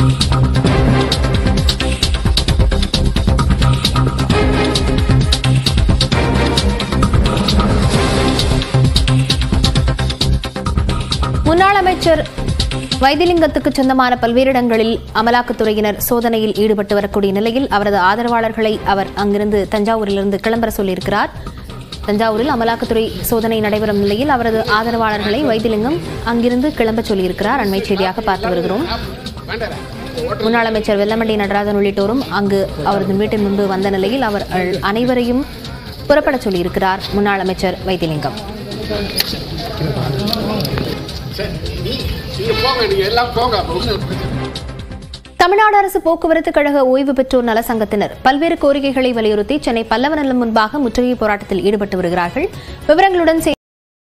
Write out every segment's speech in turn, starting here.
முன்னாள் அமைச்சர் வைத்திலிங்கத்துக்கு சொந்தமான பல்வேறு இடங்களில் அமலாக்கத்துறையினர் சோதனையில் ஈடுபட்டு வரக்கூடிய நிலையில் அவரது ஆதரவாளர்களை அவர் அங்கிருந்து தஞ்சாவூரிலிருந்து கிளம்பர சொல்லியிருக்கிறார் தஞ்சாவூரில் அமலாக்கத்துறை சோதனை நடைபெறும் நிலையில் அவரது ஆதரவாளர்களை வைத்திலிங்கம் அங்கிருந்து கிளம்ப சொல்லியிருக்கிறார் அண்மை செய்தியாக பார்த்து வருகிறோம் முன்னாள் அமைச்சர் வெல்லமண்டி நடராஜன் உள்ளிட்டோரும் அங்கு அவரது வீட்டின் முன்பு வந்த நிலையில் அவர் அனைவரையும் புறப்பட சொல்லியிருக்கிறார் முன்னாள் அமைச்சர் வைத்திலிங்கம் நீங்க போங்க நீங்க எல்லாம் போங்க அப்ப ஒண்ணும் தமிழ்நாடு அரசு போக்குவரத்து கழக ஓய்வு பெற்றோர் நல சங்கத்தினர் பல்வேறு கோரிக்கைகளை வலியுறுத்தி சென்னை பல்லவ நிலம் முன்பாக முற்றுகை போராட்டத்தில் ஈடுபட்டு வருகிறார்கள் விவரங்களுடன் செய்தி-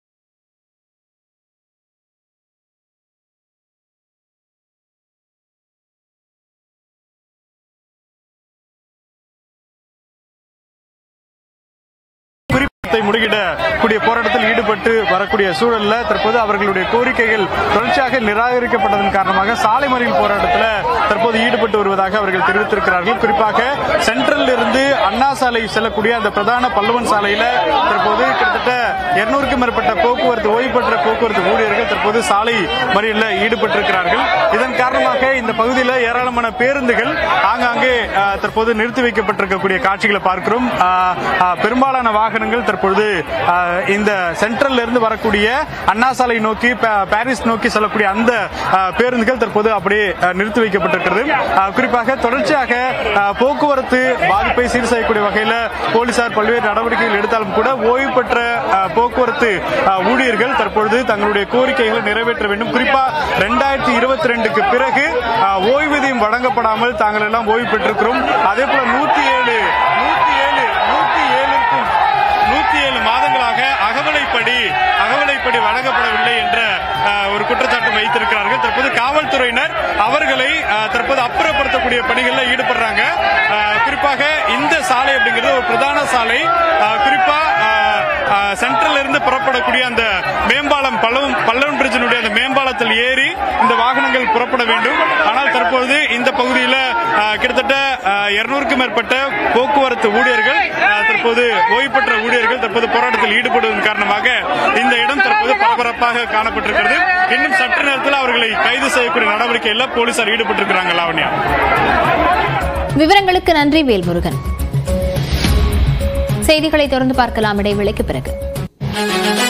குறிப்பிட்ட முடுகிட கூடிய போராட்டத்தில் ஈடுபட்டு வரக்கூடிய சூழல்ல தற்போது அவர்களுடைய கோரிக்கைகள் தொடர்ச்சியாக நிராகரிக்கப்பட்டதன் காரணமாக சாலை மறியல் போராட்டத்தில் தற்போது ஈடுபட்டு வருவதாக அவர்கள் தெரிவித்திருக்கிறார்கள் குறிப்பாக சென்ட்ரல் இருந்து அண்ணா சாலை செல்லக்கூடிய அந்த பிரதான பல்லவன் சாலையில தற்போது கிட்டத்தட்ட இருநூறுக்கும் மேற்பட்ட போக்குவரத்து ஓய்வு பெற்ற போக்குவரத்து ஊழியர்கள் தற்போது சாலை மறியலில் ஈடுபட்டிருக்கிறார்கள் இதன் காரணமாக இந்த பகுதியில் ஏராளமான பேருந்துகள் ஆங்காங்கே அஹ், தற்போது நிறுத்தி வைக்கப்பட்டிருக்கக்கூடிய காட்சிகளை பார்க்கிறோம் அஹ், அஹ், பெரும்பாலான வாகனங்கள் தற்பொழுது அஹ், இந்த சென்ட்ரல்ல இருந்து வரக்கூடிய அண்ணா சாலை நோக்கி பா- பாரிஸ் நோக்கி செல்லக்கூடிய அந்த அஹ், பேருந்துகள் தற்போது அப்படியே அஹ், நிறுத்தி வைக்கப்பட்டிருக்கிறது அஹ், குறிப்பாக தொடர்ச்சியாக அஹ், போக்குவரத்து பாதிப்பை சீர் செய்யக்கூடிய வகையில் போலீசார் பல்வேறு நடவடிக்கைகள் எடுத்தாலும் கூட ஓய்வு பெற்ற அஹ், போக்குவரத்து அஹ், ஊழியர்கள் தற்பொழுது தங்களுடைய கோரிக்கைகளை நிறைவேற்ற வேண்டும் குறிப்பா ரெண்டாயிரத்தி இருபத்தி ரெண்டுக்கு பிறகு அஹ், ஓய்வூதியம் வழங்கப்படாமல் தாங்கள் எல்லாம் ஓய்வு பெற்றிருக்கிறோம் அதே போல நூத்தி ஏழு நூத்தி ஏழு நூத்தி ஏழுக்கும் நூத்தி ஏழு மாதங்களாக அகவலைப்படி அகவலைப்படி வழங்கப்படவில்லை என்ற அஹ், ஒரு குற்றச்சாட்டு வைத்திருக்கிறார்கள் தற்போது காவல்துறையினர் அவர்களை அஹ், தற்போது அப்புறப்படுத்தக்கூடிய பணிகளில் ஈடுபடுறாங்க அஹ், குறிப்பாக இந்த சாலை அப்படிங்கிறது ஒரு பிரதான சாலை அஹ், குறிப்பா அஹ், அஹ், சென்ட்ரல் இருந்து புறப்படக்கூடிய அந்த மேம்பாலம் பல்லவன் பல்லவன் பிரிட்ஜினுடைய அந்த மேம்பாலத்தில் ஏறி இந்த வாகனங்கள் புறப்பட வேண்டும் ஆனால் தற்பொழுது இந்த பகுதியில் அஹ், கிட்டத்தட்ட இருநூறுக்கும் மேற்பட்ட போக்குவரத்து ஊழியர்கள் அஹ், தற்போது ஓய்வு பெற்ற ஊழியர்கள் தற்போது போராட்டத்தில் ஈடுபடுவதன் காரணமாக இந்த இடம் தற்போது பரபரப்பாக காணப்பட்டிருக்கிறது இன்னும் சற்று நேரத்தில் அவர்களை கைது செய்யக்கூடிய நடவடிக்கையில் போலீசார் ஈடுபட்டிருக்கிறாங்க லாவண்யா விவரங்களுக்கு நன்றி வேல்முருகன் செய்திகளை தொடர்ந்து பார்க்கலாம் இடைவேளைக்கு பிறகு